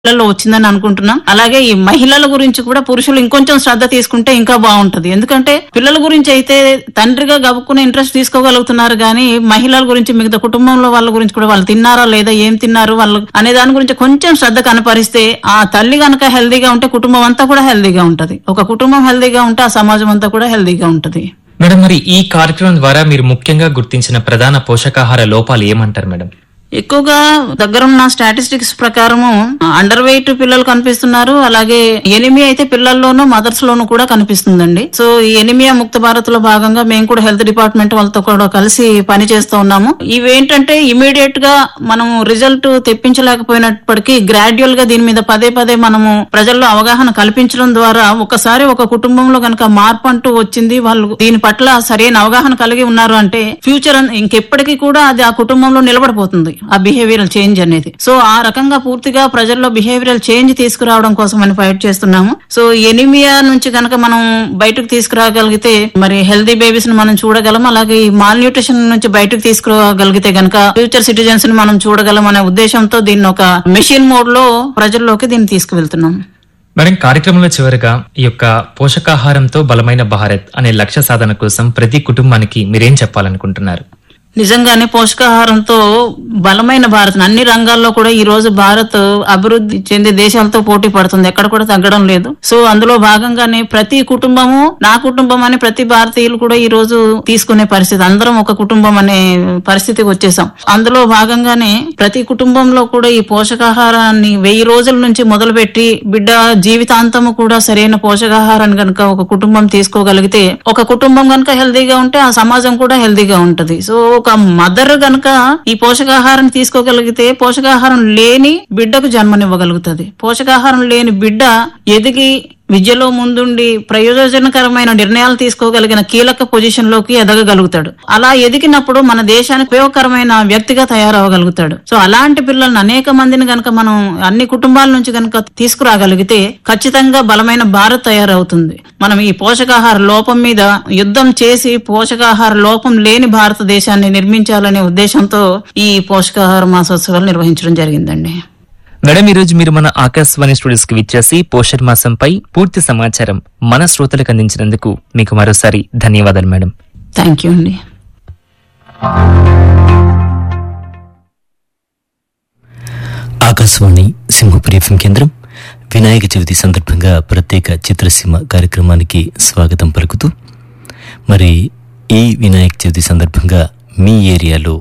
లలో వచ్చిందని అనుకుంటున్నాం అలాగే ఈ మహిళల గురించి కూడా పురుషులు ఇంకొంచెం శ్రద్ధ తీసుకుంటే ఇంకా బాగుంటది ఎందుకంటే పిల్లల గురించి అయితే తండ్రిగా గబుక్కునే ఇంట్రెస్ట్ తీసుకోగలుగుతున్నారు కానీ మహిళల గురించి మిగతా కుటుంబంలో వాళ్ళ గురించి కూడా వాళ్ళు తిన్నారా లేదా ఏం తిన్నారు వాళ్ళు అనే దాని గురించి కొంచెం శ్రద్ధ కనపరిస్తే ఆ తల్లి గనక హెల్దీగా ఉంటే కుటుంబం అంతా కూడా హెల్దీగా ఉంటది ఒక కుటుంబం హెల్దీగా ఉంటే ఆ సమాజం అంతా కూడా హెల్దీగా ఉంటది మేడం మరి ఈ కార్యక్రమం ద్వారా మీరు ముఖ్యంగా గుర్తించిన ప్రధాన పోషకాహార లోపాలు ఏమంటారు మేడం ఎక్కువగా దగ్గరున్న స్టాటిస్టిక్స్ ప్రకారము అండర్ వెయిట్ పిల్లలు కనిపిస్తున్నారు అలాగే ఎనిమియా అయితే పిల్లల్లోనూ మదర్స్ లోనూ కూడా కనిపిస్తుందండి సో ఈ ఎనిమియా ముక్త భారత్ లో భాగంగా మేము కూడా హెల్త్ డిపార్ట్మెంట్ వాళ్ళతో కూడా కలిసి పని చేస్తూ ఉన్నాము ఇవేంటంటే ఇమీడియట్ గా మనం రిజల్ట్ తెప్పించలేకపోయినప్పటికీ గ్రాడ్యువల్ గా దీని మీద పదే పదే మనము ప్రజల్లో అవగాహన కల్పించడం ద్వారా ఒకసారి ఒక కుటుంబంలో గనక మార్పు అంటూ వచ్చింది వాళ్ళు దీని పట్ల సరైన అవగాహన కలిగి ఉన్నారు అంటే ఫ్యూచర్ ఇంకెప్పటికీ కూడా అది ఆ కుటుంబంలో నిలబడిపోతుంది ఆ బిహేవియరల్ చేంజ్ అనేది సో ఆ రకంగా పూర్తిగా ప్రజల్లో బిహేవియరల్ చేంజ్ తీసుకురావడం కోసం అని ఫైట్ చేస్తున్నాము సో ఎనిమియా నుంచి గనక మనం బయటకు తీసుకురాగలిగితే మరి హెల్దీ బేబీస్ ని మనం చూడగలం అలాగే ఈ మాల్ న్యూట్రిషన్ నుంచి బయటకు తీసుకురాగలిగితే గనక ఫ్యూచర్ సిటిజన్స్ ని మనం చూడగలం అనే ఉద్దేశంతో దీన్ని ఒక మెషిన్ మోడ్ లో ప్రజల్లోకి దీన్ని తీసుకువెళ్తున్నాం మేడం కార్యక్రమంలో చివరిగా ఈ యొక్క పోషకాహారంతో బలమైన భారత్ అనే లక్ష్య సాధన కోసం ప్రతి కుటుంబానికి మీరేం చెప్పాలనుకుంటున్నారు నిజంగానే పోషకాహారంతో బలమైన భారత్ అన్ని రంగాల్లో కూడా ఈ రోజు భారత్ అభివృద్ధి చెందే దేశాలతో పోటీ పడుతుంది ఎక్కడ కూడా తగ్గడం లేదు సో అందులో భాగంగానే ప్రతి కుటుంబము నా కుటుంబం అని ప్రతి భారతీయులు కూడా ఈ రోజు తీసుకునే పరిస్థితి అందరం ఒక కుటుంబం అనే పరిస్థితికి వచ్చేసాం అందులో భాగంగానే ప్రతి కుటుంబంలో కూడా ఈ పోషకాహారాన్ని వెయ్యి రోజుల నుంచి మొదలుపెట్టి బిడ్డ జీవితాంతము కూడా సరైన పోషకాహారాన్ని గనుక ఒక కుటుంబం తీసుకోగలిగితే ఒక కుటుంబం గనుక హెల్దీగా ఉంటే ఆ సమాజం కూడా హెల్దీగా ఉంటది సో ఒక మదర్ గనుక ఈ పోషకాహారం తీసుకోగలిగితే పోషకాహారం లేని బిడ్డకు జన్మనివ్వగలుగుతుంది పోషకాహారం లేని బిడ్డ ఎదిగి విద్యలో ముందుండి ప్రయోజనకరమైన నిర్ణయాలు తీసుకోగలిగిన కీలక పొజిషన్ లోకి ఎదగగలుగుతాడు అలా ఎదిగినప్పుడు మన దేశానికి ఉపయోగకరమైన వ్యక్తిగా తయారవగలుగుతాడు సో అలాంటి పిల్లల్ని అనేక మందిని గనక మనం అన్ని కుటుంబాల నుంచి గనక తీసుకురాగలిగితే ఖచ్చితంగా బలమైన భారత్ తయారవుతుంది మనం ఈ పోషకాహార లోపం మీద యుద్ధం చేసి పోషకాహార లోపం లేని భారతదేశాన్ని నిర్మించాలనే ఉద్దేశంతో ఈ పోషకాహార మాసోత్సవాలు నిర్వహించడం జరిగిందండి మేడం ఈ రోజు మీరు మన ఆకాశవాణి స్టూడియోస్ కి విచ్చేసి పోషణ మాసంపై పూర్తి సమాచారం మన శ్రోతలకు అందించినందుకు మీకు మరోసారి ధన్యవాదాలు మేడం థ్యాంక్ యూ అండి ఆకాశవాణి సింహపురి ఎఫ్ఎం కేంద్రం వినాయక చవితి సందర్భంగా ప్రత్యేక చిత్రసీమ కార్యక్రమానికి స్వాగతం పలుకుతూ మరి ఈ వినాయక చవితి సందర్భంగా మీ ఏరియాలో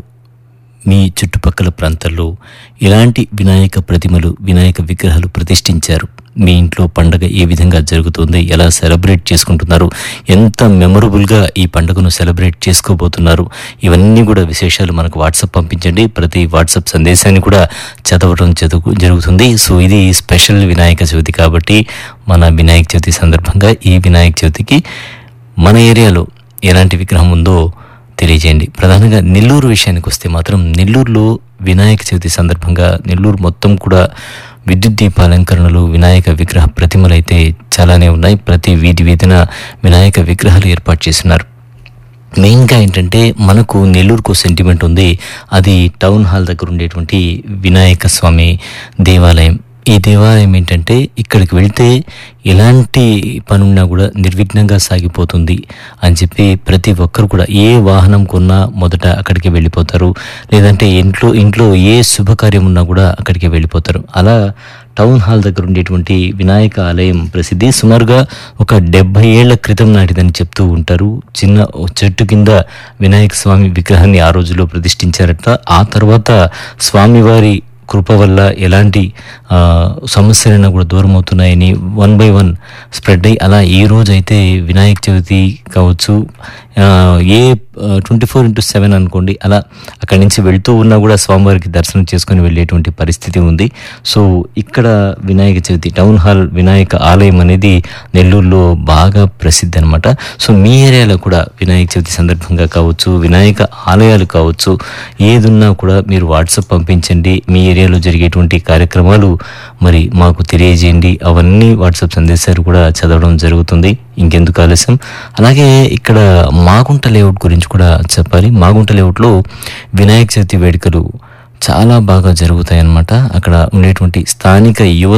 మీ చుట్టుపక్కల ప్రాంతాల్లో ఎలాంటి వినాయక ప్రతిమలు వినాయక విగ్రహాలు ప్రతిష్ఠించారు మీ ఇంట్లో పండగ ఏ విధంగా జరుగుతుంది ఎలా సెలబ్రేట్ చేసుకుంటున్నారు ఎంత మెమొరబుల్గా ఈ పండుగను సెలబ్రేట్ చేసుకోబోతున్నారు ఇవన్నీ కూడా విశేషాలు మనకు వాట్సాప్ పంపించండి ప్రతి వాట్సాప్ సందేశాన్ని కూడా చదవడం చదువు జరుగుతుంది సో ఇది స్పెషల్ వినాయక చవితి కాబట్టి మన వినాయక చవితి సందర్భంగా ఈ వినాయక చవితికి మన ఏరియాలో ఎలాంటి విగ్రహం ఉందో తెలియజేయండి ప్రధానంగా నెల్లూరు విషయానికి వస్తే మాత్రం నెల్లూరులో వినాయక చవితి సందర్భంగా నెల్లూరు మొత్తం కూడా విద్యుత్ దీపాలంకరణలు వినాయక విగ్రహ ప్రతిమలు అయితే చాలానే ఉన్నాయి ప్రతి వీధి వీధిన వినాయక విగ్రహాలు ఏర్పాటు చేస్తున్నారు మెయిన్గా ఏంటంటే మనకు నెల్లూరుకు సెంటిమెంట్ ఉంది అది టౌన్ హాల్ దగ్గర ఉండేటువంటి వినాయక స్వామి దేవాలయం ఈ దేవాలయం ఏంటంటే ఇక్కడికి వెళ్తే ఎలాంటి పనున్నా కూడా నిర్విఘ్నంగా సాగిపోతుంది అని చెప్పి ప్రతి ఒక్కరు కూడా ఏ వాహనం కొన్నా మొదట అక్కడికి వెళ్ళిపోతారు లేదంటే ఇంట్లో ఇంట్లో ఏ శుభకార్యం ఉన్నా కూడా అక్కడికి వెళ్ళిపోతారు అలా టౌన్ హాల్ దగ్గర ఉండేటువంటి వినాయక ఆలయం ప్రసిద్ధి సుమారుగా ఒక డెబ్బై ఏళ్ల క్రితం నాటిదని చెప్తూ ఉంటారు చిన్న ఓ చెట్టు కింద వినాయక స్వామి విగ్రహాన్ని ఆ రోజుల్లో ప్రతిష్ఠించారట ఆ తర్వాత స్వామివారి కృప వల్ల ఎలాంటి ఆ, సమస్యలైనా కూడా దూరం అవుతున్నాయని వన్ బై వన్ స్ప్రెడ్ అయ్యి అలా ఈ రోజు అయితే వినాయక చవితి కావచ్చు ఆ, ఏ ట్వంటీ ఫోర్ ఇంటూ సెవెన్ అనుకోండి అలా అక్కడి నుంచి వెళ్తూ ఉన్నా కూడా స్వామివారికి దర్శనం చేసుకొని వెళ్ళేటువంటి పరిస్థితి ఉంది సో ఇక్కడ వినాయక చవితి టౌన్ హాల్ వినాయక ఆలయం అనేది నెల్లూరులో బాగా ప్రసిద్ధి అనమాట సో మీ ఏరియాలో కూడా వినాయక చవితి సందర్భంగా కావచ్చు వినాయక ఆలయాలు కావచ్చు ఏదున్నా కూడా మీరు వాట్సాప్ పంపించండి మీ ఏరియాలో జరిగేటువంటి కార్యక్రమాలు మరి మాకు తెలియజేయండి అవన్నీ వాట్సాప్ సందేశాలు కూడా చదవడం జరుగుతుంది ఇంకెందుకు ఆలస్యం అలాగే ఇక్కడ మాగుంట లేఅవుట్ గురించి కూడా చెప్పాలి మాగుంట లేఅవుట్లో వినాయక చవితి వేడుకలు చాలా బాగా జరుగుతాయి అన్నమాట అక్కడ ఉండేటువంటి స్థానిక యువత